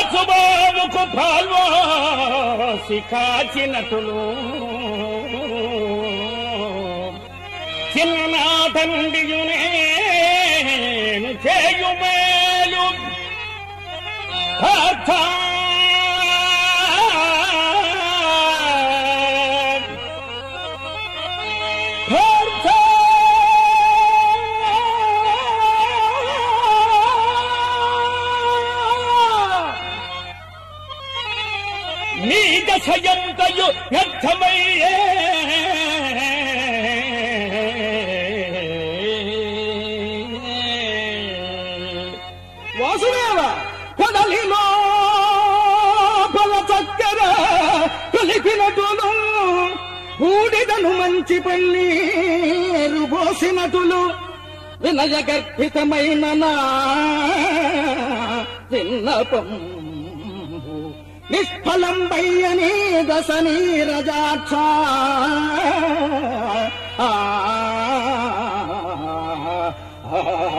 రాజుబాబుకు పాల్వాసి కాచినటులు చిన్ననాటండియునేను చేయు మేలు పార్థ పార్థ నీ దశయంతయు వ్యర్థమయ్యే వాసుదేవ కొడలిలో బల చక్కెర కలిపినటులు బూడిదను మంచి పన్నీరు పోసినటులు వినయ గర్భితమైన నా విన్నపం నిష్ఫలం వయ్యని దశ నీరజాక్ష ఆ, ఆ,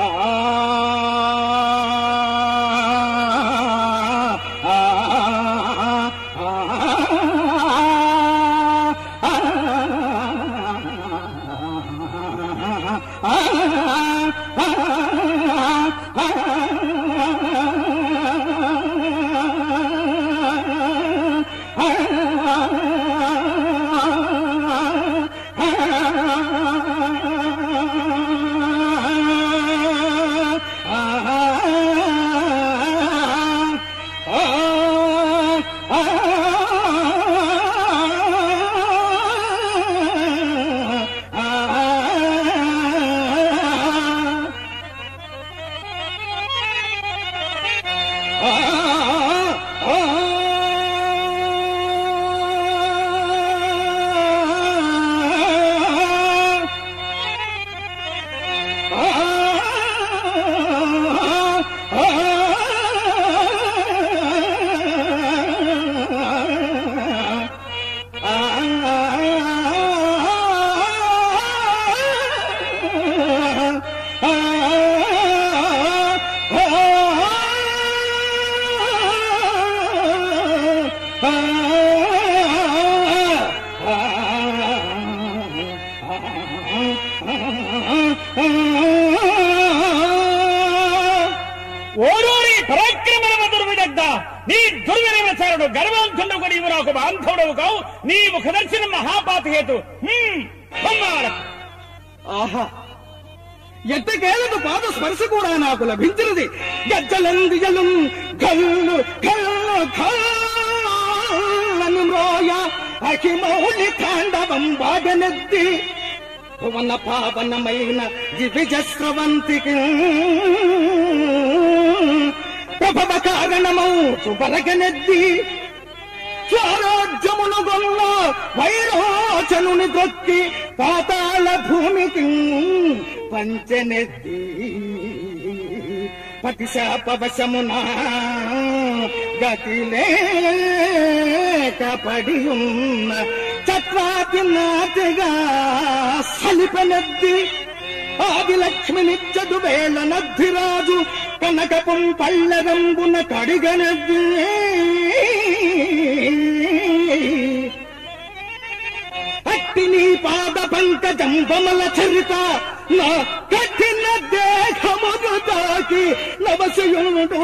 ఓరూరి పరాక్రమణ దుర్విదగ్ధ నీ దుర్వినివచారుడు గర్వంతుడు కూడా ఇవి నాకు బాంధవుడవు కావు నీ ముఖదర్శనం మహాపాతహేతు హ్మ్, బొమ్మాలకు. ఆహా ఎట్టకేలకు పాద స్పర్శ కూడా నాకు లభించినది గజ్జలందిజలు కళ్ళు కళ్ళు కళ్ళను మ్రోయ అహిమౌలి తాండవం బాగనెత్తి భువన పావనమైన దివిజస్రవంతికి ప్రభవ కారణమౌ సుబరగనెద్ది స్వరాజ్యమును గొల్ల వైరోచనుని దొక్కి పాతాళ భూమికి పంచనెత్తి పతిశాపవశమున గతి లేక పడి ఉన్న చక్రాతి నాటిగా సలిపనెద్ది ఆది లక్ష్మినిచ్చదు వేల నద్దిరాజు కనకపం పల్లెరంబున కడిగనద్ది అట్టి నీ పాద పంకజం బమల చరిత నా కఠిన దేహమును తాకి నవసయుడు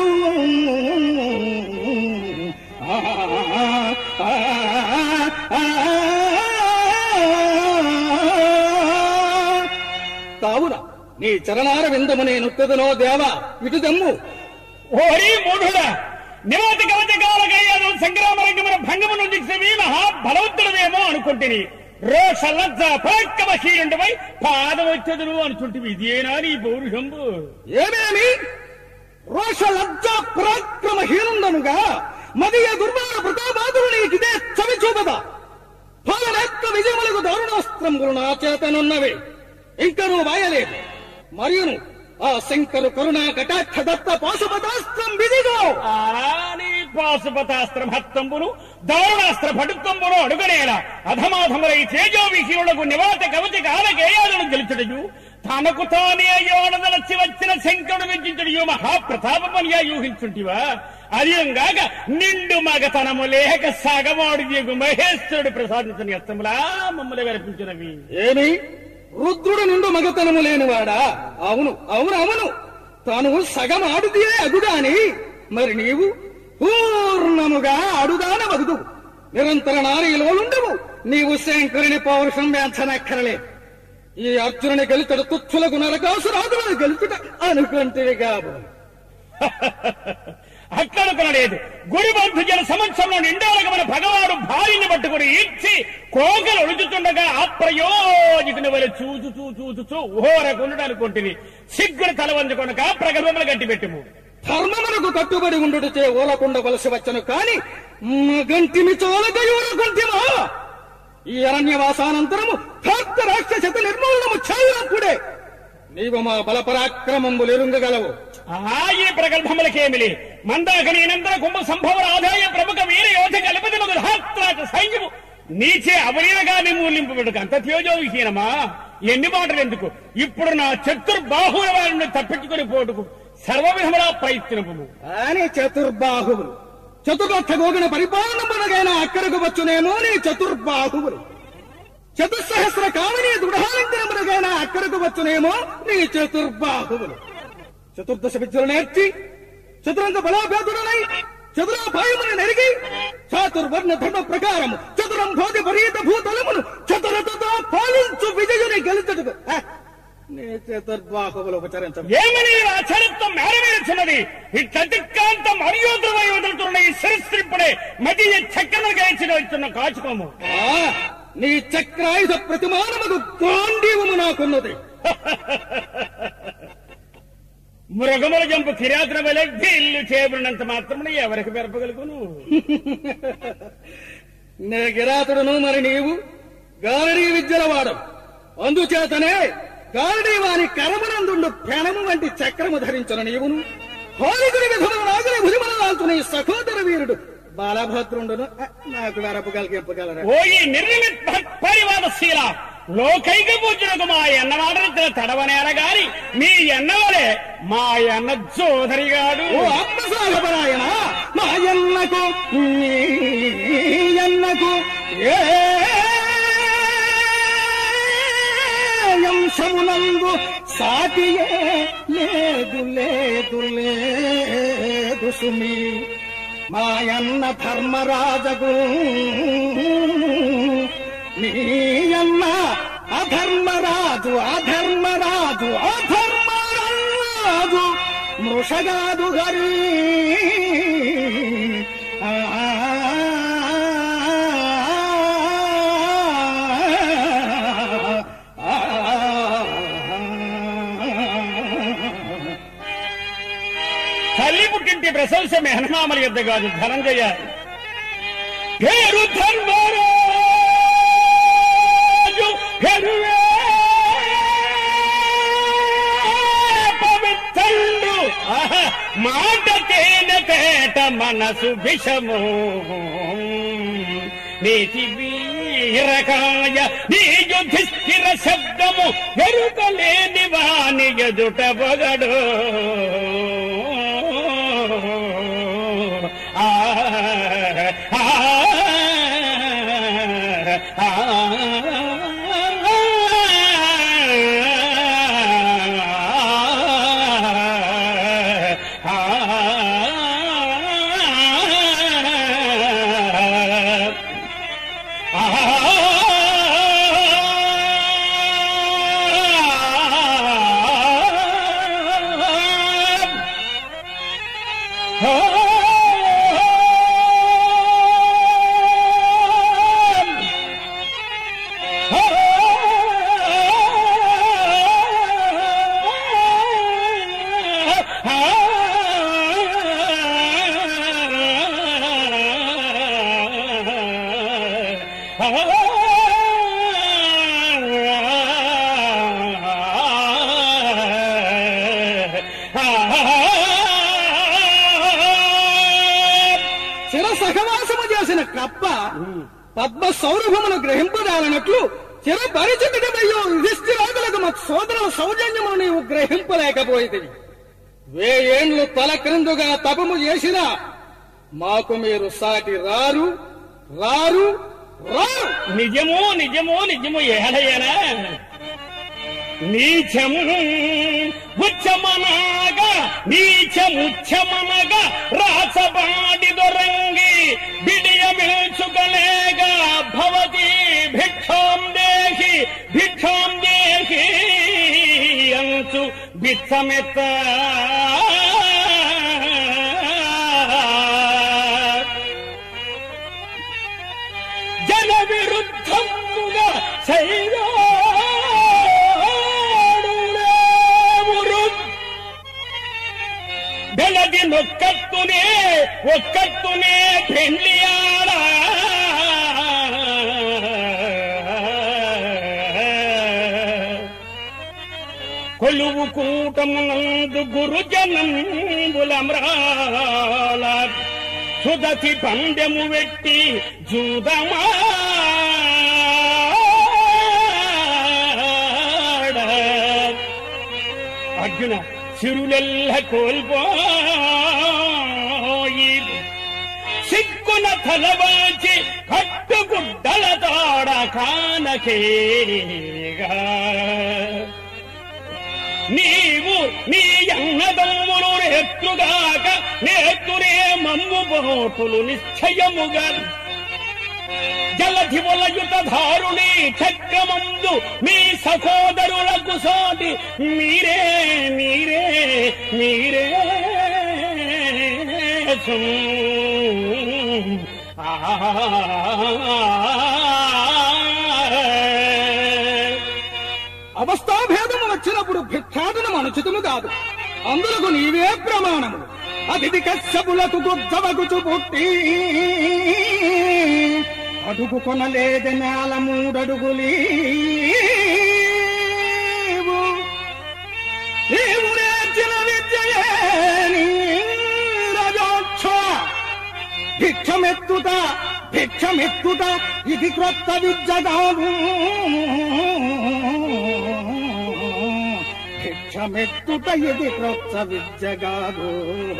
ఆ, ఆ, ఆ, కావున నీ చరణార విందము నేను నొత్తదనో దేవా ఇటు దమ్ము ఓరి మూఢుడా నివతి కవచ కాలకయ్యాను సంగ్రామ రంగమున భంగమును దిక్సవి మహాబలవంతుడవేమో అనుకుంటుని రోష లజ్జ పరాక్రమశీలుండవై పాదవచ్చదురు అనుకుంటువి ఇదేనా నీ పౌరుషంబు ఏమేమి రోష లజ్జ పరాక్రమహీనుండనుగా మదియ దుర్మాన ప్రతాపాదులు నీకిదే చవి చూపదా పాలనేత్ర విజయములకు దారుణాస్త్రములు నా చేతనున్నవి ఇంకనూ వాయలేదు మరియును ఆ శంకరు కరుణా కటాక్ష దత్త పాశుపతాస్త్రం విధిగో ఆ నీ పాశుపతాస్త్ర భక్తంబును దారుణాస్త్ర భటుత్వంబును అడుగనేలా అధమాధములై తేజోవిహీనులకు నివాత కవచ కాలకేయాలను గెలుచుటయు తనకు తానే అయ్యోడదలచి వచ్చిన శంకరుడు వెంచుటయు మహాప్రతాపమనియా యూహించుంటివా అదిగాక నిండు మగతనము లేక సగమాడు దిగు మహేశ్వరుడు ప్రసాదించిన ఎత్తములా మమ్మల్ని వినిపించినవి ఏమి రుద్రుడు నిండు మగతనము లేనివాడా అవును అవును అవును తాను సగం ఆడుదియే అగుగాని మరి నీవు పూర్ణముగా అడుదాన వదుదు నిరంతర నారీలో ఉండవు నీవు శంకరుని పౌరుషం వేంచనక్కరలే ఈ అర్జునుని గెలుతడు తుచ్చులకు నరకాసురాదులను గెలుచుట అనుకుంటే కాబు అట్లనుకునలేదు గుడి బంధు జన సంవత్సరంలో నిండాలకు మన భగవాడు భార్యని పట్టుకుని ఇచ్చి కోకలు ఒలుచుతుండగా అప్రయోజకుని వల్ల చూచు చూ చూచు చూ ఊరకుండు అనుకుంటుంది సిగ్గును తల వంచుకొనక ప్రగల్భములు గట్టి పెట్టుము ధర్మమునకు కట్టుబడి ఉండుటచే ఊరకుండవలసి వచ్చను కాని గంటిమి చోలక ఊరకుంటిమా ఈ అరణ్యవాసానంతరము భక్త రాక్షసత నిర్మూలనము చేయనప్పుడే నీవు మా బలపరాక్రమంబులు ఎరుంగగలవు ఆయ ప్రగల్భములకేమిలి మందాకని నందర కుంభ సంభవ ఆదాయ ప్రముఖ వీర యోధ గలపతి మగు ధాత్రాచ సైన్యము నీచే అవలీలగా నిర్మూలింపబడుకు అంత తేజోవిహీనమా ఎన్ని మాటలు ఎందుకు ఇప్పుడు నా చతుర్బాహుల వారిని తప్పించుకొని పోటుకు సర్వ విధములా ప్రయత్నము అని చతుర్బాహువులు చతుర్లక్ష గోగుణ పరిపాలనమునగైన అక్కడకు వచ్చునేమో నీ చతుర్బాహువులు చతుస్సహస్ర కామిని దృఢాలంకరమునగైన అక్కడకు వచ్చునేమో నీ చతుర్బాహువులు చతుర్దశ విద్యలు నేర్చి చతురంగ బలాభేదుడనై చతురాభాయమును నెరిగి చాతుర్వర్ణ ధర్మ ప్రకారము చతురం భోగి పరీత భూతలమును చతురతతో పాలించు విజయుని గెలుచుటకు హ! నీ చతుర్బాహువులు ఉపచరించము ఏమని ఆచరిత్వం మేరవేరుచున్నది ఈ చతుర్కాంతం అర్యోధమై వదులుతున్న ఈ శిరస్త్రిప్పుడే మధ్య చక్రము గయించిన ఇస్తున్న కాచుకోము ఆ, నీ చక్రాయుధ ప్రతిమానముకు గాంధీవము నాకున్నది మృగముల జంపు కిరాతుల వలె ఇల్లు చేయబడినంత మాత్రమే ఎవరికి పెరపగలుగును నే గిరాతుడును మరి నీవు గారడీ విద్యల వాడు అందుచేతనే గారడీ వాని కరమునందుండు పెనము వంటి చక్రము ధరించిన నీవును హోలికుడి విధములు నాగుని భుజమున లాంతుని సహోదర వీరుడు బాలభద్రుండును అ, నాకు వెరపు కలిగింపగలరా ఓ ఈ నిర్నిమిత్ పరివాదశీల లోకైక పూజలకు మా ఎన్న మాటలు తడవనేర గాని మీ ఎన్నవలే మా ఎన్న జోదరిగాడు ఓ ఆత్మసాగపరాయణ మా ఎన్నకు నీ ఎన్నకు ఏ అంశమునందు సాటియే లేదు లేదు లేదు సుమి మాయన్న ధర్మరాజగు నీ అన్న అధర్మరాజు అధర్మరాజు అధర్మరాజు మృషగాదు హరి ఆ, ఆ, తల్లి పుట్టింటి ప్రశంస మెహనమామల యుద్ధ కాదు ధనంజయ పేరు ధర్మరాజు హెరువే పవిత్రుడు ఆహా, మాట తేనె తేట మనసు విషము నీతి వీరకాయ నీ యుధిష్ఠిర శబ్దము వెరుకలేని వాణి ఎదుట పొగడు ఆ, ఆ, ఆ, చిర సహవాసము చేసిన కప్ప పద్మ సౌరభమును గ్రహింపదాలనట్లు చిర పరిచితుడమయ్యో యుధిష్ఠిరాదులకు మా సోదరుల సౌజన్యమును నీవు గ్రహింపలేకపోయేది వేయేండ్లు తల క్రిందుగా తపము చేసిన మాకు మీరు సాటి రారు రారు రారు నిజము నిజము నిజము ఏడయ్యనా నీచము ఉచ్చమనగా నీచముచ్చమనగా రాసబాడి దొరంగి బిడియ మిల్చుకలేగా భవతి భిక్షాం దేహి భిక్షాం దేహి అంచు బిచ్చమెత్త జన విరుద్ధముగా చేయడు ಬೆಳಗಿ ನೊಕ್ಕತ್ತುನೇ ಒಕ್ಕತ್ತುನೇ ಬೆಳ್ಳಿಯಾಡ కొలువు కూటమునందు గురుజనంబులమ్రాల సుదతి పందెము వెట్టి జూదమాడ అర్జున సిరులెల్ల కోల్పోయి సిక్కున తలవాచి కట్టుగుడ్డల తాడ కానకేగా నీవు నీ అన్నదమ్ములు నేత్రుగాక నేత్రురే మమ్ము బోటులు నిశ్చయముగా జలధి వలయుత ధారుణి చక్రమందు మీ సహోదరులకు సాటి మీరే మీరే మీరే అవస్థాభేదము వచ్చినప్పుడు భిక్షాటనం అనుచితము కాదు అందులకు నీవే ప్రమాణము అతిథి కశ్యపులకు గుద్దవగుచు పుట్టి అడుగు కొనలేద నేల మూడడుగులీవు నీవు నేర్చిన విద్యయే నీ రజోక్ష భిక్షమెత్తుట భిక్షమెత్తుట ఇది క్రొత్త విద్య కాదు భిక్షమెత్తుట ఇది క్రొత్త విద్య కాదు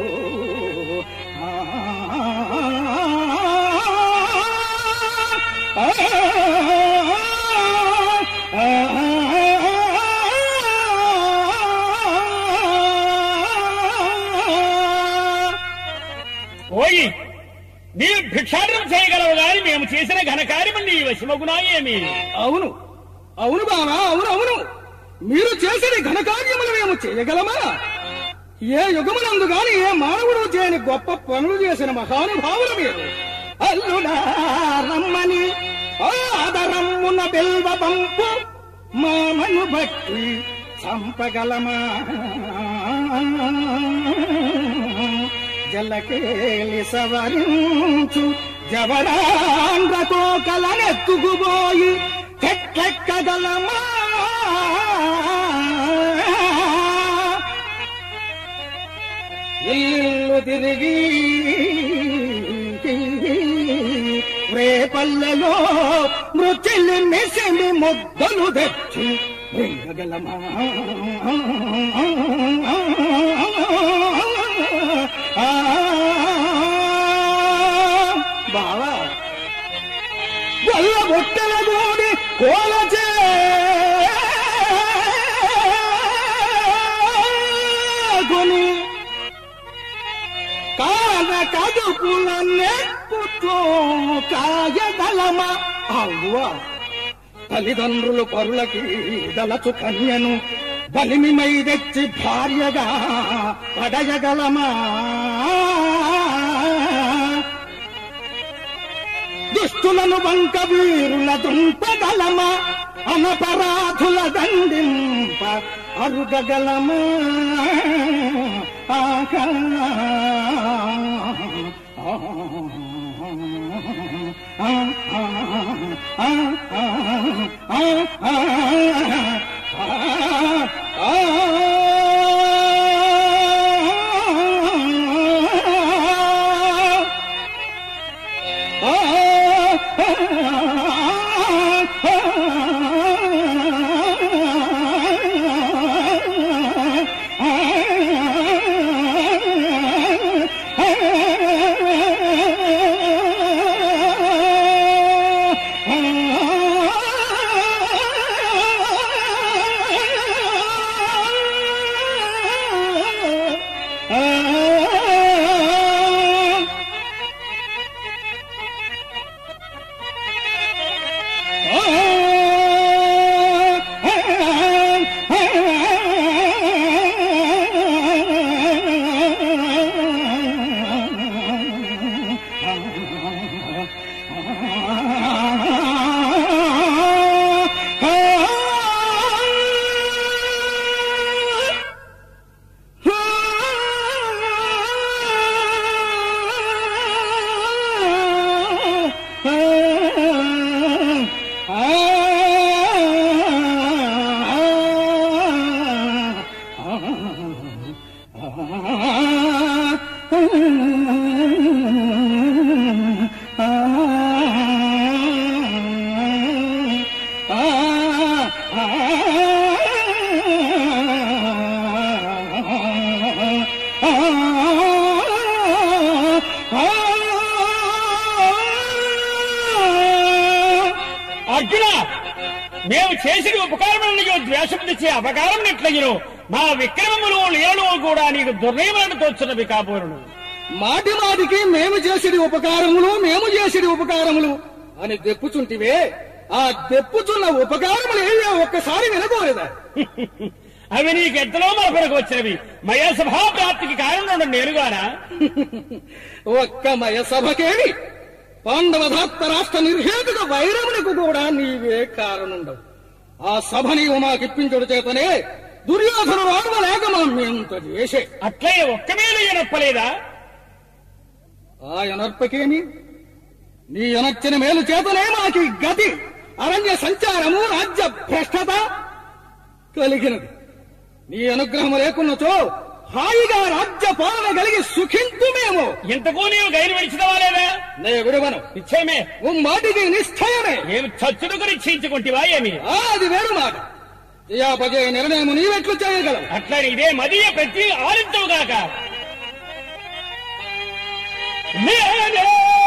ఓయి నీవు భిక్షాటనం చేయగలవు గాని మేము చేసిన ఘనకార్యము నీ వశమగునా ఏమి అవును అవును బావా అవును అవును మీరు చేసిన ఘనకార్యములు మేము చేయగలమా ఏ యుగమునందు గాని ఏ మానవుడు చేయని గొప్ప పనులు చేసిన మహానుభావులు మీరు అల్లుడా రమ్మని ఆదరమ్మున బెల్వ పంపు మామను బట్టి చంపగలమా జలకేలి సవరించు జవరాండ్రతో కలనెత్తుకుపోయి చెట్లెక్కగలమా ఇల్లు తిరిగి రేపల్లెలో మృతిల్లి మిసిమి ముద్దలు తెచ్చి బృంగగలమా బావా వల్ల బొట్టెల గోడి కోలచే కొని కాన కదుపుల నెప్పుతో కాయగలమ అవ్వా తల్లిదండ్రులు పరులకి దళచు కన్యను బలిమిమై తెచ్చి భార్యగా పడయగలమా దుష్టులను వంక వీరుల దుంపగలమా అనపరాధుల దండింప అరుగగలమా ఆకా అర్జున మేము చేసిన ఉపకారములను ద్వేషం తెచ్చే అపకారం నెట్లగిను మా విక్రమములు లేలు కూడా నీకు దుర్నయములను తోచున్నవి కాబోరును మాటి మాటికి మేము చేసిడి ఉపకారములు మేము చేసిడి ఉపకారములు అని దెప్పుచుంటివే ఆ దెప్పుచున్న ఉపకారములు ఏవో ఒక్కసారి వినకూడదా అవి నీకు ఎంతలో మరొకరికి వచ్చినవి మయ సభా ప్రాప్తికి కారణం నేరుగానా ఒక్క మయ సభకేమి పాండవ ధాత్త రాష్ట్ర నిర్హేతుక వైరములకు కూడా నీవే కారణుండవు ఆ సభ నీవు మాకిప్పించుడు చేతనే దుర్యోధను రావలేక మనం ఎంత చేసే అట్లే ఒక్క మీద నొప్పలేదా ఆ ఎనర్పకేమి నీ ఎనర్చిన మేలు చేతనే మాకి గతి అరణ్య సంచారము రాజ్య భ్రష్టత కలిగినది నీ అనుగ్రహము లేకున్నచో హాయిగా రాజ్య పాలన కలిగి సుఖింతు మేము ఇంతకు నీవు గైరు విడిచినవా లేదా నే విడువను నిశ్చయమే మాటికి నిశ్చయమే ఏమి చచ్చుడుకు నిశ్చయించుకుంటేవా ఏమి ఆ, అది వేరు మాట జయాపజయ నిర్ణయం నీవెట్లు చేయగలవు అట్లా ఇదే మదియ ప్రతి ఆలించవుగాక నేనే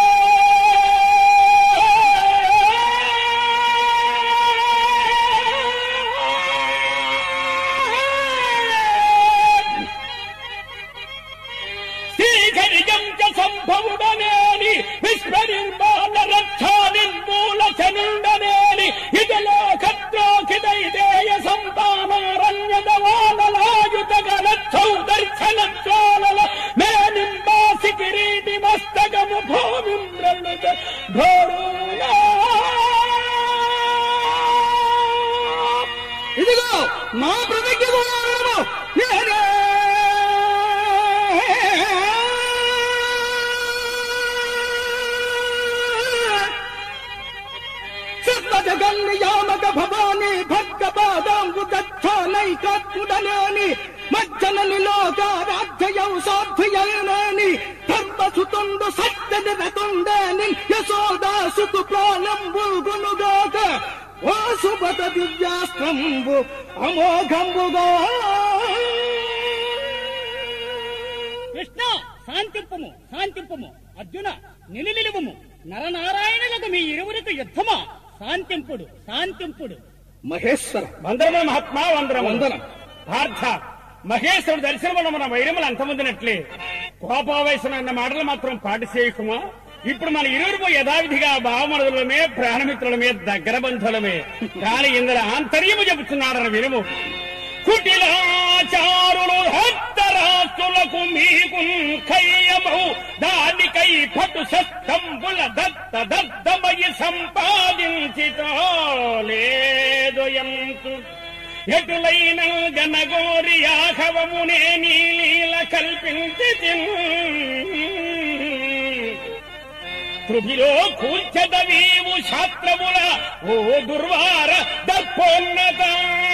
శ్రీకరిజం చ సంభవుడనేని విశ్వనిర్మాణ రక్షా నిర్మూల చనుండనేని ఇదలో ఖద్రోఖిదైదేయ సంతానారణ్యద వానలాయుత గలచ్చౌ దర్శన జ్వాలల మే నింబాసి కిరీటి మస్తకము భూమిం ప్రణుత ఘోరునా ఇదిగో నా ప్రతిజ్ఞ కూడా వినము. నేనే సర్వజగన్నియామక భవాని భర్గ పాదాంబు దక్షానైకాత్ముడనేని మజ్జనని లోక రాజ్యయౌ సాధ్యయనేని ధర్మసుతుండు సత్యని రతుండేని యశోదాసుకు ప్రాణంబు గునుగాక ఓ సుభత దివ్యాస్త్రంబు అమోఘంబుగా కృష్ణ శాంతింపుము శాంతింపుము అర్జున నిలునిలువము నరనారాయణులకు మీ ఇరువురికి యుద్ధమా శాంతింపుడు శాంతింపుడు మహేశ్వర వందరమ మహాత్మా వందరం వందనం. పార్థ మహేశ్వరుడు దర్శనం వల్ల మన వైరములు అంతమందినట్లే కోపావేశం అన్న మాటలు మాత్రం పాటి చేయకుమా ఇప్పుడు మన ఇరువురు యథావిధిగా భావమనులమే ప్రాణమిత్రులమే దగ్గర బంధువులమే కానీ ఇందులో ఆంతర్యము చెబుతున్నాడని వినుము కుటిలాచారులు హత్తరాస్తులకు మీకు ఖయ్యము దానికై పటు శస్తంబుల దత్త దద్దమయి సంపాదించితో లేదు ఎంతు ఎటులైన గనగోరి యాహవమునే నీలీల కల్పించి పృథిలో కూర్చదవీవు శాస్త్రముల ఓ దుర్వార దర్పోన్నత